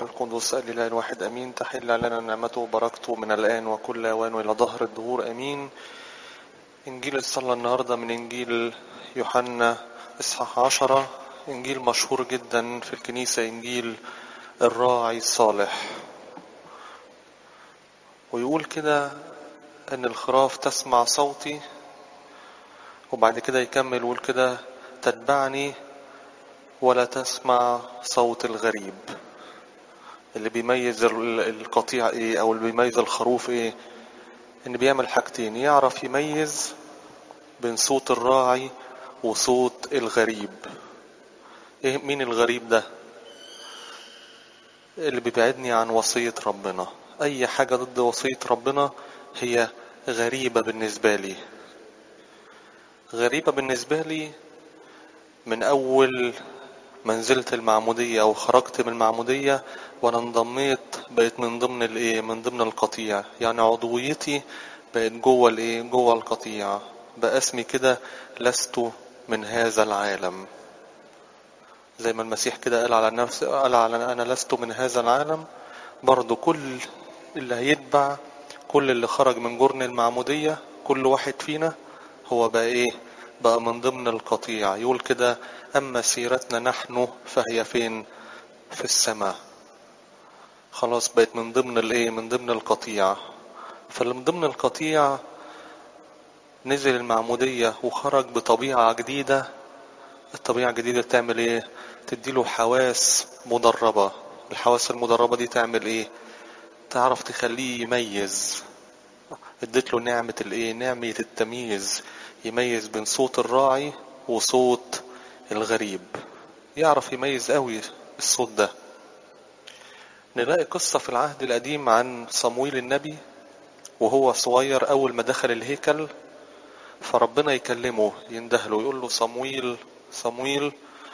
القدس الإله الواحد أمين تحل لنا نعمته وبركته من الآن وكل أوان وإلى ظهر الدهور أمين إنجيل الصلاة النهاردة من إنجيل يوحنا إصحاح عشرة إنجيل مشهور جدا في الكنيسة إنجيل الراعي الصالح ويقول كده أن الخراف تسمع صوتي وبعد كده يكمل يقول كده تتبعني ولا تسمع صوت الغريب اللي بيميز القطيع ايه او اللي بيميز الخروف ايه ان بيعمل حاجتين يعرف يميز بين صوت الراعي وصوت الغريب ايه مين الغريب ده اللي بيبعدني عن وصية ربنا اي حاجة ضد وصية ربنا هي غريبة بالنسبة لي غريبة بالنسبة لي من اول منزلة المعمودية او خرجت من المعمودية وانا انضميت بقيت من ضمن الايه من ضمن القطيع يعني عضويتي بقت جوه الايه جوه القطيع بقى اسمي كده لست من هذا العالم زي ما المسيح كده قال على نفسه قال على انا لست من هذا العالم برضو كل اللي هيتبع كل اللي خرج من جرن المعمودية كل واحد فينا هو بقى ايه بقى من ضمن القطيع يقول كده أما سيرتنا نحن فهي فين في السماء خلاص بقت من ضمن الايه من ضمن القطيع فاللي من ضمن القطيع نزل المعمودية وخرج بطبيعة جديدة الطبيعة الجديدة تعمل ايه تديله حواس مدربة الحواس المدربة دي تعمل ايه تعرف تخليه يميز اديت له نعمة الايه نعمة التمييز يميز بين صوت الراعي وصوت الغريب يعرف يميز قوي الصوت ده نلاقي قصة في العهد القديم عن صمويل النبي وهو صغير أول ما دخل الهيكل فربنا يكلمه يندهله يقول له صمويل صمويل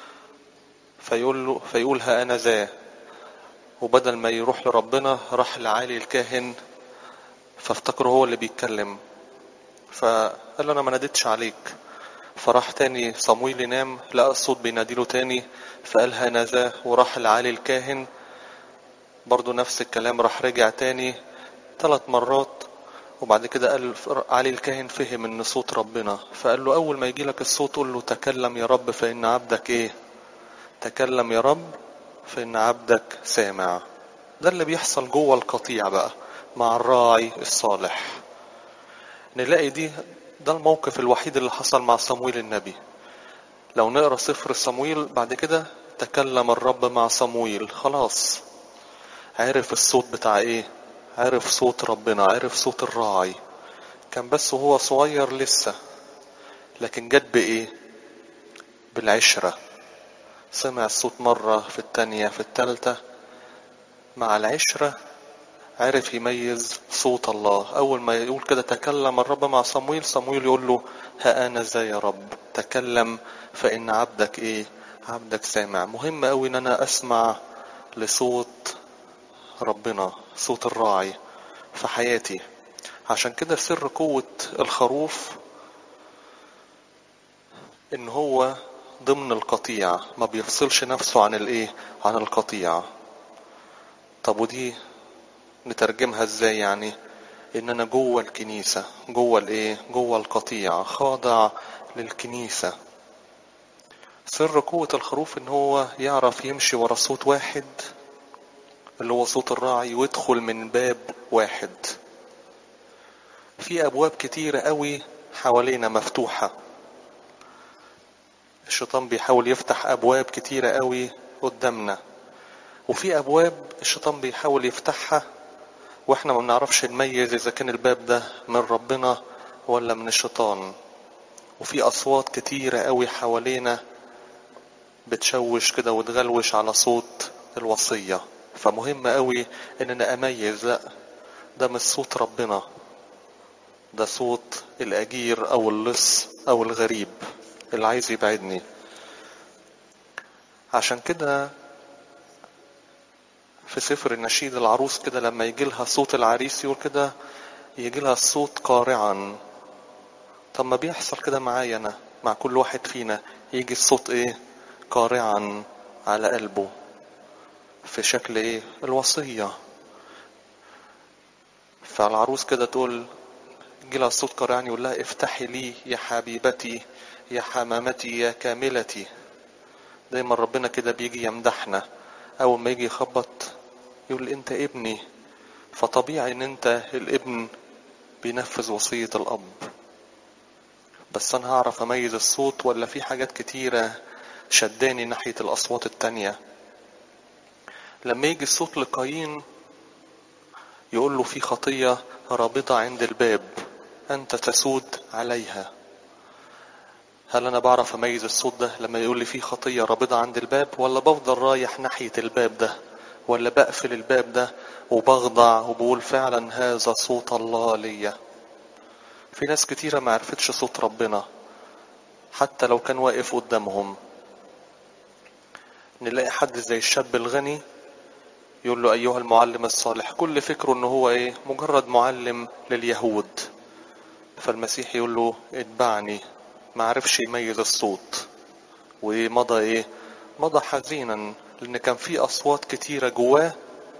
فيقول له فيقول ها أنا ذا وبدل ما يروح لربنا راح لعالي الكاهن فافتكره هو اللي بيتكلم فقال له أنا ما ناديتش عليك فراح تاني صمويل ينام لقى الصوت بيناديله تاني فقال هنذا وراح لعالي الكاهن برضو نفس الكلام راح رجع تاني ثلاث مرات وبعد كده قال علي الكاهن فهم ان صوت ربنا فقال له اول ما يجي لك الصوت قول له تكلم يا رب فان عبدك ايه تكلم يا رب فان عبدك سامع ده اللي بيحصل جوه القطيع بقى مع الراعي الصالح نلاقي دي ده الموقف الوحيد اللي حصل مع صمويل النبي لو نقرا سفر صمويل بعد كده تكلم الرب مع صمويل خلاص عرف الصوت بتاع ايه عرف صوت ربنا عرف صوت الراعي كان بس وهو صغير لسه لكن جت بايه بالعشرة سمع الصوت مرة في التانية في التالتة مع العشرة عرف يميز صوت الله أول ما يقول كده تكلم الرب مع صمويل صمويل يقول له ها أنا ذا يا رب تكلم فإن عبدك إيه عبدك سامع مهم أوي إن أنا أسمع لصوت ربنا صوت الراعي في حياتي عشان كده سر قوة الخروف إن هو ضمن القطيع ما بيفصلش نفسه عن الإيه عن القطيع طب ودي نترجمها ازاي يعني ان انا جوه الكنيسة جوه الايه جوه القطيع خاضع للكنيسة سر قوة الخروف ان هو يعرف يمشي ورا صوت واحد اللي هو صوت الراعي ويدخل من باب واحد في ابواب كتيرة قوي حوالينا مفتوحة الشيطان بيحاول يفتح ابواب كتيرة قوي قدامنا وفي ابواب الشيطان بيحاول يفتحها واحنا ما بنعرفش نميز اذا كان الباب ده من ربنا ولا من الشيطان وفي اصوات كتيره قوي حوالينا بتشوش كده وتغلوش على صوت الوصيه فمهم قوي ان انا اميز لا ده مش صوت ربنا ده صوت الاجير او اللص او الغريب اللي عايز يبعدني عشان كده في سفر النشيد العروس كده لما يجي لها صوت العريس يقول كده يجي لها الصوت قارعا طب ما بيحصل كده معايا انا مع كل واحد فينا يجي الصوت ايه قارعا على قلبه في شكل ايه الوصية فالعروس كده تقول جيلها الصوت قرعني يقول لها افتحي لي يا حبيبتي يا حمامتي يا كاملتي دايما ربنا كده بيجي يمدحنا اول ما يجي يخبط يقول انت ابني فطبيعي ان انت الابن بينفذ وصية الاب بس انا هعرف اميز الصوت ولا في حاجات كتيرة شداني ناحية الاصوات التانية لما يجي الصوت لقايين يقول له في خطية رابطة عند الباب أنت تسود عليها هل أنا بعرف أميز الصوت ده لما يقول لي في خطية رابطة عند الباب ولا بفضل رايح ناحية الباب ده ولا بقفل الباب ده وبخضع وبقول فعلا هذا صوت الله ليا في ناس كتيرة ما عرفتش صوت ربنا حتى لو كان واقف قدامهم نلاقي حد زي الشاب الغني يقول له أيها المعلم الصالح كل فكره إن هو إيه مجرد معلم لليهود فالمسيح يقول له اتبعني ما عرفش يميز الصوت ومضى إيه مضى حزينا لأن كان في أصوات كتيرة جواه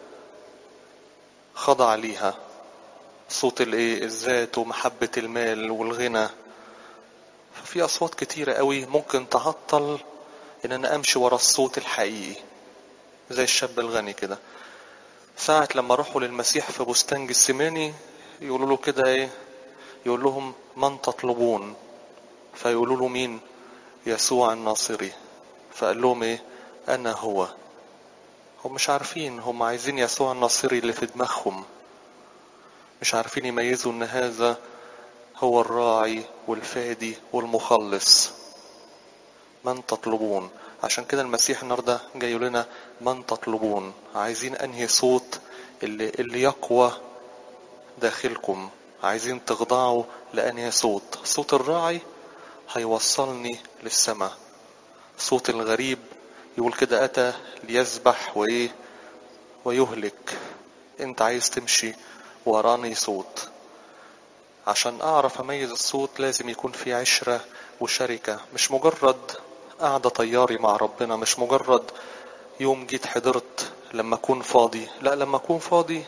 خضع ليها صوت الإيه الذات ومحبة المال والغنى ففي أصوات كتيرة قوي ممكن تعطل إن أنا أمشي ورا الصوت الحقيقي زي الشاب الغني كده ساعة لما راحوا للمسيح في بستان جسماني يقولوا له كده ايه يقول لهم من تطلبون فيقولوا له مين يسوع الناصري فقال لهم ايه انا هو هم مش عارفين هم عايزين يسوع الناصري اللي في دماغهم مش عارفين يميزوا ان هذا هو الراعي والفادي والمخلص من تطلبون عشان كده المسيح النهارده جاي يقول لنا من تطلبون عايزين انهي صوت اللي اللي يقوى داخلكم عايزين تخضعوا لانهي صوت صوت الراعي هيوصلني للسماء صوت الغريب يقول كده اتى ليذبح وايه ويهلك انت عايز تمشي وراني صوت عشان اعرف اميز الصوت لازم يكون في عشرة وشركة مش مجرد قاعدة طياري مع ربنا مش مجرد يوم جيت حضرت لما اكون فاضي لا لما اكون فاضي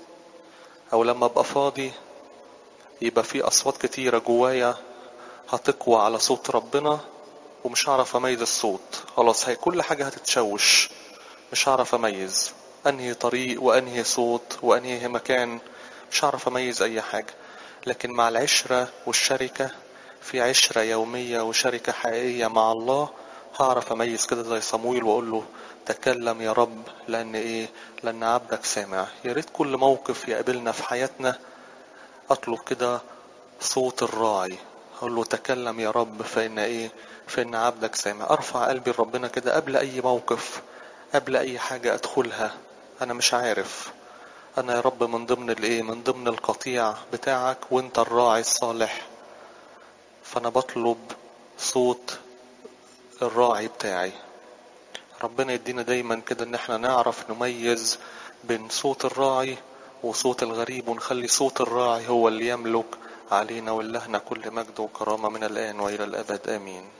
او لما ابقى فاضي يبقى في اصوات كتيرة جوايا هتقوى على صوت ربنا ومش هعرف اميز الصوت خلاص هي كل حاجة هتتشوش مش هعرف اميز انهي طريق وانهي صوت وانهي مكان مش هعرف اميز اي حاجة لكن مع العشرة والشركة في عشرة يومية وشركة حقيقية مع الله هعرف اميز كده زي صمويل واقول له تكلم يا رب لان ايه لان عبدك سامع يا ريت كل موقف يقابلنا في حياتنا اطلب كده صوت الراعي اقول له تكلم يا رب فان ايه فان عبدك سامع ارفع قلبي لربنا كده قبل اي موقف قبل اي حاجة ادخلها انا مش عارف انا يا رب من ضمن الايه من ضمن القطيع بتاعك وانت الراعي الصالح فانا بطلب صوت الراعي بتاعي ربنا يدينا دايما كده ان احنا نعرف نميز بين صوت الراعي وصوت الغريب ونخلي صوت الراعي هو اللي يملك علينا ولهنا كل مجد وكرامة من الآن وإلى الأبد آمين